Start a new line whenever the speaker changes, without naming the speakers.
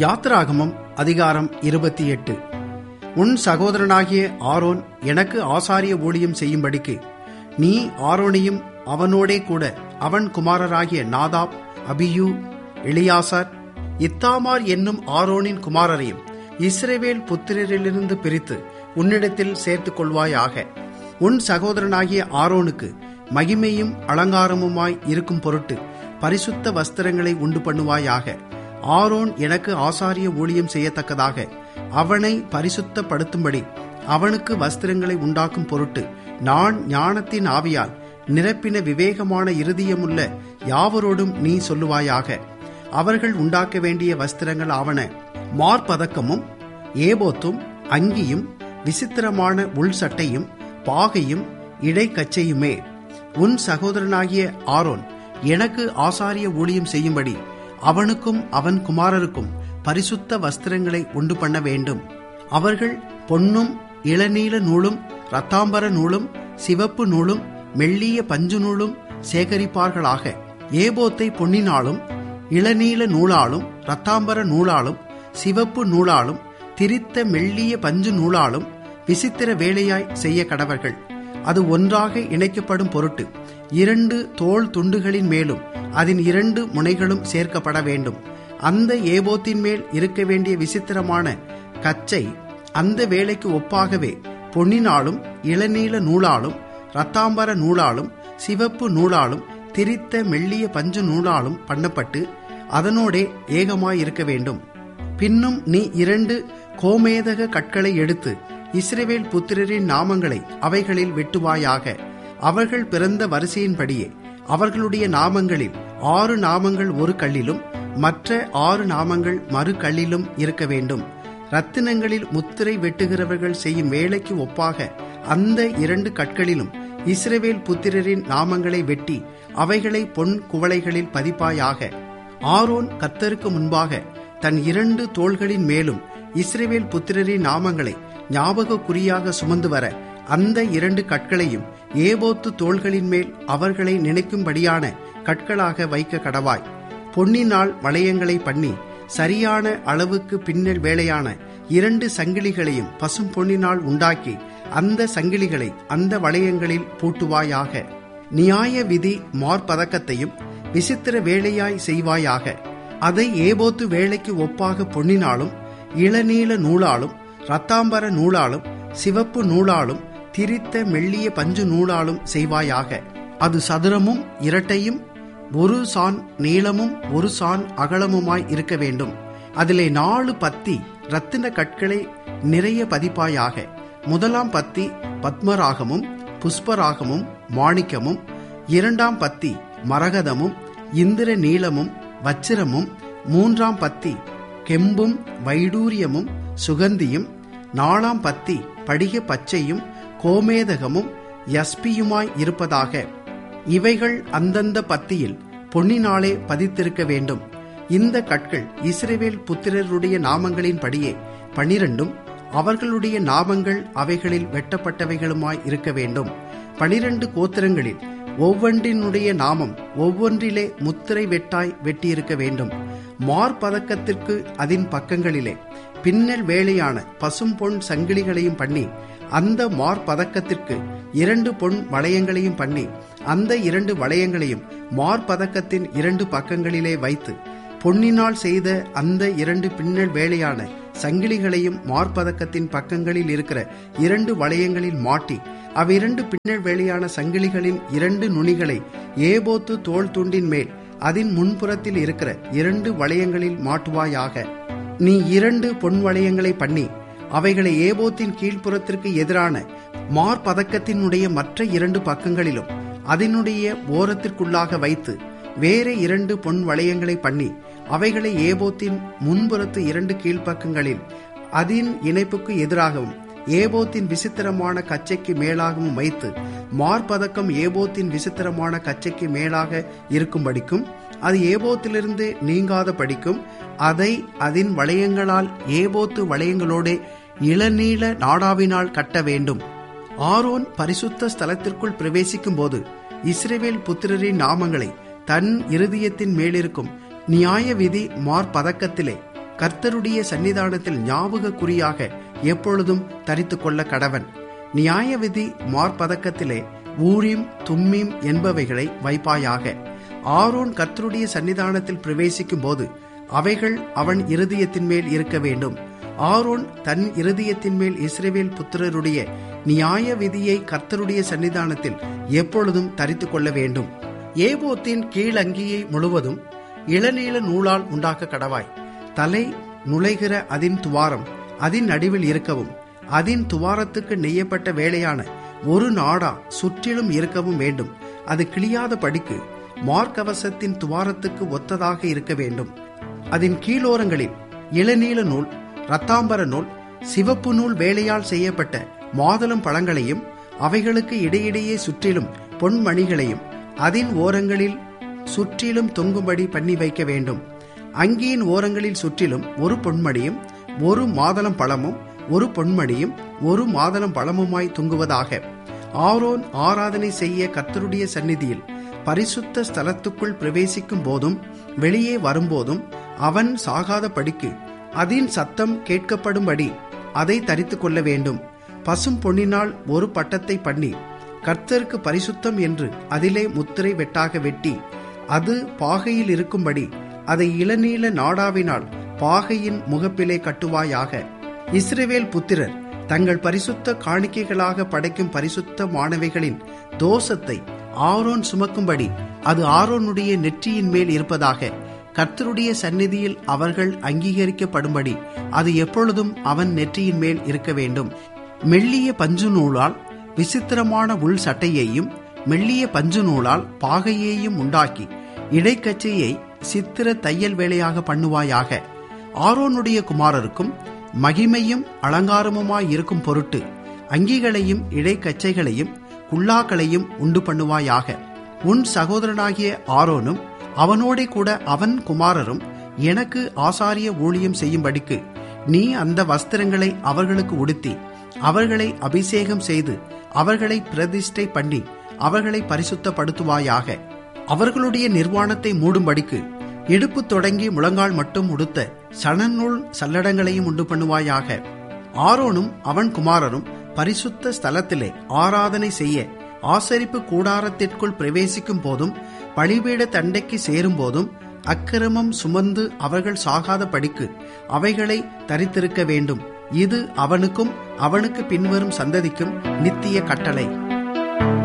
யாத்திராகமம் அதிகாரம் இருபத்தி எட்டு உன் சகோதரனாகிய ஆரோன் எனக்கு ஆசாரிய ஊழியம் செய்யும்படிக்கு நீ ஆரோனையும் அவனோடே கூட அவன் குமாரராகிய நாதாப் அபியூ எலியாசார் இத்தாமார் என்னும் ஆரோனின் குமாரரையும் இஸ்ரவேல் புத்திரரிலிருந்து பிரித்து உன்னிடத்தில் சேர்த்துக் கொள்வாயாக உன் சகோதரனாகிய ஆரோனுக்கு மகிமையும் அலங்காரமுமாய் இருக்கும் பொருட்டு பரிசுத்த வஸ்திரங்களை உண்டு பண்ணுவாயாக ஆரோன் எனக்கு ஆசாரிய ஊழியம் செய்யத்தக்கதாக அவனை பரிசுத்தப்படுத்தும்படி அவனுக்கு வஸ்திரங்களை உண்டாக்கும் பொருட்டு நான் ஞானத்தின் ஆவியால் நிரப்பின விவேகமான இருதயமுள்ள யாவரோடும் நீ சொல்லுவாயாக அவர்கள் உண்டாக்க வேண்டிய வஸ்திரங்கள் ஆவன மார்பதக்கமும் ஏபோத்தும் அங்கியும் விசித்திரமான உள் சட்டையும் பாகையும் இடைக்கச்சையுமே உன் சகோதரனாகிய ஆரோன் எனக்கு ஆசாரிய ஊழியம் செய்யும்படி அவனுக்கும் அவன் குமாரருக்கும் பரிசுத்த வஸ்திரங்களை உண்டு பண்ண வேண்டும் அவர்கள் பொன்னும் இளநீல நூலும் ரத்தாம்பர நூலும் சிவப்பு நூலும் மெல்லிய பஞ்சு நூலும் சேகரிப்பார்களாக ஏபோத்தை பொன்னினாலும் இளநீல நூலாலும் ரத்தாம்பர நூலாலும் சிவப்பு நூலாலும் திரித்த மெல்லிய பஞ்சு நூலாலும் விசித்திர வேலையாய் செய்ய கடவர்கள் அது ஒன்றாக இணைக்கப்படும் பொருட்டு இரண்டு தோல் துண்டுகளின் மேலும் அதன் இரண்டு முனைகளும் சேர்க்கப்பட வேண்டும் அந்த ஏபோத்தின் மேல் இருக்க வேண்டிய விசித்திரமான கச்சை அந்த வேலைக்கு ஒப்பாகவே பொன்னினாலும் இளநீல நூலாலும் ரத்தாம்பர நூலாலும் சிவப்பு நூலாலும் திரித்த மெல்லிய பஞ்சு நூலாலும் பண்ணப்பட்டு அதனோடே ஏகமாயிருக்க வேண்டும் பின்னும் நீ இரண்டு கோமேதக கற்களை எடுத்து இஸ்ரேவேல் புத்திரரின் நாமங்களை அவைகளில் வெட்டுவாயாக அவர்கள் பிறந்த வரிசையின்படியே அவர்களுடைய நாமங்களில் ஆறு நாமங்கள் ஒரு கல்லிலும் மற்ற ஆறு நாமங்கள் மறு கல்லிலும் இருக்க வேண்டும் ரத்தினங்களில் முத்திரை வெட்டுகிறவர்கள் செய்யும் வேலைக்கு ஒப்பாக அந்த இரண்டு கற்களிலும் இஸ்ரவேல் புத்திரரின் நாமங்களை வெட்டி அவைகளை பொன் குவளைகளில் பதிப்பாயாக ஆரோன் கத்தருக்கு முன்பாக தன் இரண்டு தோள்களின் மேலும் இஸ்ரேவேல் புத்திரரின் நாமங்களை ஞாபக குறியாக சுமந்து வர அந்த இரண்டு கற்களையும் ஏபோத்து தோள்களின் மேல் அவர்களை நினைக்கும்படியான கற்களாக வைக்க கடவாய் பொன்னினால் வளையங்களை பண்ணி சரியான அளவுக்கு பின்னல் வேலையான இரண்டு சங்கிலிகளையும் பசும் பொன்னினால் உண்டாக்கி அந்த சங்கிலிகளை அந்த வளையங்களில் பூட்டுவாயாக நியாய விதி மார்பதக்கத்தையும் விசித்திர வேலையாய் செய்வாயாக அதை ஏபோத்து வேலைக்கு ஒப்பாக பொன்னினாலும் இளநீல நூலாலும் ரத்தாம்பர நூலாலும் சிவப்பு நூலாலும் திரித்த மெல்லிய பஞ்சு நூலாலும் செய்வாயாக அது சதுரமும் இரட்டையும் ஒரு சான் நீளமும் ஒரு சான் அகலமுமாய் இருக்க வேண்டும் அதிலே நாலு பத்தி ரத்தின கற்களை நிறைய பதிப்பாயாக முதலாம் பத்தி பத்மராகமும் புஷ்பராகமும் மாணிக்கமும் இரண்டாம் பத்தி மரகதமும் இந்திர நீளமும் வச்சிரமும் மூன்றாம் பத்தி கெம்பும் வைடூரியமும் சுகந்தியும் நாலாம் பத்தி படிக பச்சையும் கோமேதகமும் யஸ்பியுமாய் இருப்பதாக இவைகள் அந்தந்த பத்தியில் பொன்னினாலே பதித்திருக்க வேண்டும் இந்த கற்கள் இஸ்ரேவேல் புத்திரருடைய நாமங்களின் படியே பனிரெண்டும் அவர்களுடைய நாமங்கள் அவைகளில் வெட்டப்பட்டவைகளுமாய் இருக்க வேண்டும் பனிரெண்டு கோத்திரங்களில் ஒவ்வொன்றினுடைய நாமம் ஒவ்வொன்றிலே முத்திரை வெட்டாய் வெட்டியிருக்க வேண்டும் மார்பதக்கத்திற்கு அதன் பக்கங்களிலே பின்னல் வேலையான பசும் பொன் சங்கிலிகளையும் பண்ணி அந்த மார்பதக்கத்திற்கு இரண்டு பொன் வளையங்களையும் பண்ணி அந்த இரண்டு வளையங்களையும் மார்பதக்கத்தின் இரண்டு பக்கங்களிலே வைத்து பொன்னினால் செய்த அந்த இரண்டு பின்னல் வேலையான சங்கிலிகளையும் மார்பதக்கத்தின் பக்கங்களில் இருக்கிற இரண்டு வளையங்களில் மாட்டி அவ்விரண்டு பின்னல் வேலையான சங்கிலிகளின் இரண்டு நுனிகளை ஏபோத்து தோல் துண்டின் மேல் அதன் முன்புறத்தில் இருக்கிற இரண்டு வளையங்களில் மாட்டுவாயாக நீ இரண்டு பொன் வளையங்களை பண்ணி அவைகளை ஏபோத்தின் கீழ்ப்புறத்திற்கு எதிரான மார்பதக்கத்தினுடைய மற்ற இரண்டு பக்கங்களிலும் அதனுடைய ஓரத்திற்குள்ளாக வைத்து வேற இரண்டு பொன் வளையங்களை பண்ணி அவைகளை ஏபோத்தின் முன்புறத்து இரண்டு கீழ்ப்பக்கங்களில் அதன் இணைப்புக்கு எதிராகவும் ஏபோத்தின் விசித்திரமான கச்சைக்கு மேலாகவும் வைத்து மார்பதக்கம் ஏபோத்தின் விசித்திரமான கச்சைக்கு மேலாக இருக்கும்படிக்கும் அது ஏபோத்திலிருந்து நீங்காத படிக்கும் அதை அதன் வளையங்களால் ஏபோத்து வளையங்களோட இளநீள நாடாவினால் கட்ட வேண்டும் ஆரோன் பரிசுத்த ஸ்தலத்திற்குள் பிரவேசிக்கும் போது இஸ்ரேவேல் புத்திரரின் நாமங்களை தன் இருதயத்தின் மேலிருக்கும் நியாய விதி மார்பதக்கத்திலே கர்த்தருடைய சன்னிதானத்தில் ஞாபக குறியாக எப்பொழுதும் தரித்து கொள்ள கடவன் நியாய விதி மார்பதக்கத்திலே ஊரிம் தும்மீம் என்பவைகளை வைப்பாயாக ஆரோன் கர்த்தருடைய சன்னிதானத்தில் பிரவேசிக்கும் போது அவைகள் அவன் இருதயத்தின் மேல் இருக்க வேண்டும் ஆரோன் தன் இருதயத்தின் மேல் இஸ்ரேவேல் புத்திரருடைய நியாய விதியை கர்த்தருடைய சன்னிதானத்தில் எப்பொழுதும் தரித்து கொள்ள வேண்டும் ஏபோத்தின் கீழங்கியை முழுவதும் இளநீல நூலால் உண்டாக்க கடவாய் தலை நுழைகிற அதின் துவாரம் அதின் நடுவில் இருக்கவும் அதின் துவாரத்துக்கு நெய்யப்பட்ட வேலையான ஒரு நாடா சுற்றிலும் இருக்கவும் வேண்டும் அது கிளியாத படிக்கு மார்க்கவசத்தின் துவாரத்துக்கு ஒத்ததாக இருக்க வேண்டும் அதன் கீழோரங்களில் இளநீல நூல் ரத்தாம்பர நூல் சிவப்பு நூல் வேலையால் செய்யப்பட்ட மாதுளம் பழங்களையும் அவைகளுக்கு இடையிடையே சுற்றிலும் பொன்மணிகளையும் அதின் ஓரங்களில் சுற்றிலும் தொங்கும்படி பண்ணி வைக்க வேண்டும் அங்கியின் ஓரங்களில் சுற்றிலும் ஒரு பொன்மணியும் ஒரு மாதளம் பழமும் ஒரு பொன்மணியும் ஒரு மாதளம் பழமுமாய் தொங்குவதாக ஆரோன் ஆராதனை செய்ய கர்த்தருடைய சந்நிதியில் பரிசுத்த ஸ்தலத்துக்குள் பிரவேசிக்கும் போதும் வெளியே வரும்போதும் அவன் சாகாத படிக்கு அதின் சத்தம் கேட்கப்படும்படி அதை தரித்து கொள்ள வேண்டும் பசும் பொன்னினால் ஒரு பட்டத்தை பண்ணி கர்த்தருக்கு பரிசுத்தம் என்று அதிலே முத்திரை வெட்டாக வெட்டி அது பாகையில் இருக்கும்படி அதை இளநீல நாடாவினால் பாகையின் முகப்பிலே கட்டுவாயாக இஸ்ரவேல் புத்திரர் தங்கள் பரிசுத்த காணிக்கைகளாக படைக்கும் பரிசுத்த மாணவிகளின் தோஷத்தை ஆரோன் சுமக்கும்படி அது ஆரோனுடைய நெற்றியின் மேல் இருப்பதாக கர்த்தருடைய சந்நிதியில் அவர்கள் அங்கீகரிக்கப்படும்படி அது எப்பொழுதும் அவன் நெற்றியின் மேல் இருக்க வேண்டும் மெல்லிய பஞ்சு நூலால் விசித்திரமான உள் சட்டையையும் மெல்லிய பஞ்சு நூலால் பாகையையும் உண்டாக்கி இடைக்கச்சையை சித்திர தையல் வேலையாக பண்ணுவாயாக ஆரோனுடைய குமாரருக்கும் மகிமையும் அலங்காரமுமாய் இருக்கும் பொருட்டு அங்கிகளையும் இடைக்கச்சைகளையும் குல்லாக்களையும் உண்டு பண்ணுவாயாக உன் சகோதரனாகிய ஆரோனும் அவனோடே கூட அவன் குமாரரும் எனக்கு ஆசாரிய ஊழியம் செய்யும்படிக்கு நீ அந்த வஸ்திரங்களை அவர்களுக்கு உடுத்தி அவர்களை அபிஷேகம் செய்து அவர்களை பிரதிஷ்டை பண்ணி அவர்களை பரிசுத்தப்படுத்துவாயாக அவர்களுடைய நிர்வாணத்தை மூடும்படிக்கு இடுப்பு தொடங்கி முழங்கால் மட்டும் உடுத்த சணநூல் சல்லடங்களையும் உண்டு பண்ணுவாயாக ஆரோனும் அவன் குமாரரும் பரிசுத்த ஸ்தலத்திலே ஆராதனை செய்ய ஆசரிப்பு கூடாரத்திற்குள் பிரவேசிக்கும் போதும் பழிபீட தண்டைக்கு சேரும் போதும் அக்கிரமம் சுமந்து அவர்கள் சாகாத படிக்கு அவைகளை தரித்திருக்க வேண்டும் இது அவனுக்கும் அவனுக்கு பின்வரும் சந்ததிக்கும் நித்திய கட்டளை